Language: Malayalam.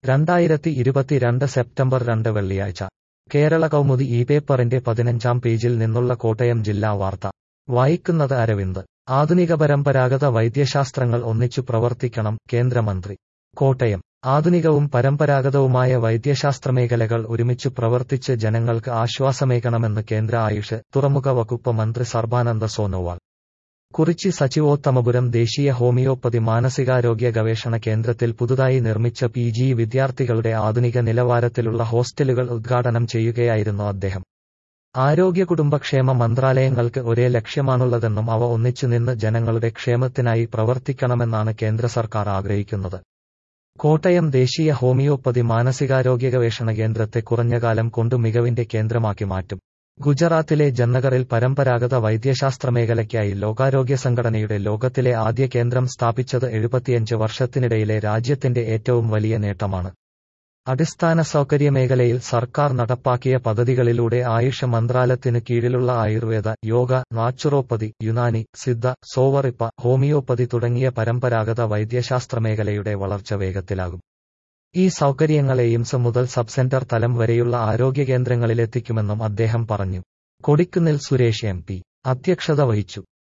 രണ്ടായിരത്തി ഇരുപത്തിരണ്ട് സെപ്റ്റംബർ രണ്ട് വെള്ളിയാഴ്ച കേരള കൗമുദി ഈ പേപ്പറിന്റെ പതിനഞ്ചാം പേജിൽ നിന്നുള്ള കോട്ടയം ജില്ലാ വാർത്ത വായിക്കുന്നത് അരവിന്ദ് ആധുനിക പരമ്പരാഗത വൈദ്യശാസ്ത്രങ്ങൾ ഒന്നിച്ചു പ്രവർത്തിക്കണം കേന്ദ്രമന്ത്രി കോട്ടയം ആധുനികവും പരമ്പരാഗതവുമായ വൈദ്യശാസ്ത്രമേഖലകൾ ഒരുമിച്ചു പ്രവർത്തിച്ച് ജനങ്ങൾക്ക് ആശ്വാസമേകണമെന്ന് കേന്ദ്ര ആയുഷ് തുറമുഖ വകുപ്പ് മന്ത്രി സർബാനന്ദ സോനോവാൾ കുറിച്ചി സച്ചിവോത്തമപുരം ദേശീയ ഹോമിയോപ്പതി മാനസികാരോഗ്യ ഗവേഷണ കേന്ദ്രത്തിൽ പുതുതായി നിർമ്മിച്ച പി ജി വിദ്യാർത്ഥികളുടെ ആധുനിക നിലവാരത്തിലുള്ള ഹോസ്റ്റലുകൾ ഉദ്ഘാടനം ചെയ്യുകയായിരുന്നു അദ്ദേഹം ആരോഗ്യ കുടുംബക്ഷേമ മന്ത്രാലയങ്ങൾക്ക് ഒരേ ലക്ഷ്യമാണുള്ളതെന്നും അവ ഒന്നിച്ചുനിന്ന് ജനങ്ങളുടെ ക്ഷേമത്തിനായി പ്രവർത്തിക്കണമെന്നാണ് കേന്ദ്ര സർക്കാർ ആഗ്രഹിക്കുന്നത് കോട്ടയം ദേശീയ ഹോമിയോപ്പതി മാനസികാരോഗ്യ ഗവേഷണ കേന്ദ്രത്തെ കുറഞ്ഞകാലം കൊണ്ട് മികവിന്റെ കേന്ദ്രമാക്കി മാറ്റും ഗുജറാത്തിലെ ജന്നഗറിൽ പരമ്പരാഗത വൈദ്യശാസ്ത്ര മേഖലയ്ക്കായി ലോകാരോഗ്യ സംഘടനയുടെ ലോകത്തിലെ ആദ്യ കേന്ദ്രം സ്ഥാപിച്ചത് എഴുപത്തിയഞ്ച് വർഷത്തിനിടയിലെ രാജ്യത്തിന്റെ ഏറ്റവും വലിയ നേട്ടമാണ് അടിസ്ഥാന സൗകര്യ മേഖലയിൽ സർക്കാർ നടപ്പാക്കിയ പദ്ധതികളിലൂടെ ആയുഷ മന്ത്രാലയത്തിന് കീഴിലുള്ള ആയുർവേദ യോഗ നാച്ചുറോപ്പതി യുനാനി സിദ്ധ സോവറിപ്പ ഹോമിയോപ്പതി തുടങ്ങിയ പരമ്പരാഗത വൈദ്യശാസ്ത്ര മേഖലയുടെ വളർച്ച വേഗത്തിലാകും ഈ സൗകര്യങ്ങൾ എയിംസ് മുതൽ സബ് സെന്റർ തലം വരെയുള്ള ആരോഗ്യ കേന്ദ്രങ്ങളിലെത്തിക്കുമെന്നും അദ്ദേഹം പറഞ്ഞു കൊടിക്കുന്നിൽ സുരേഷ് എം പി അധ്യക്ഷത വഹിച്ചു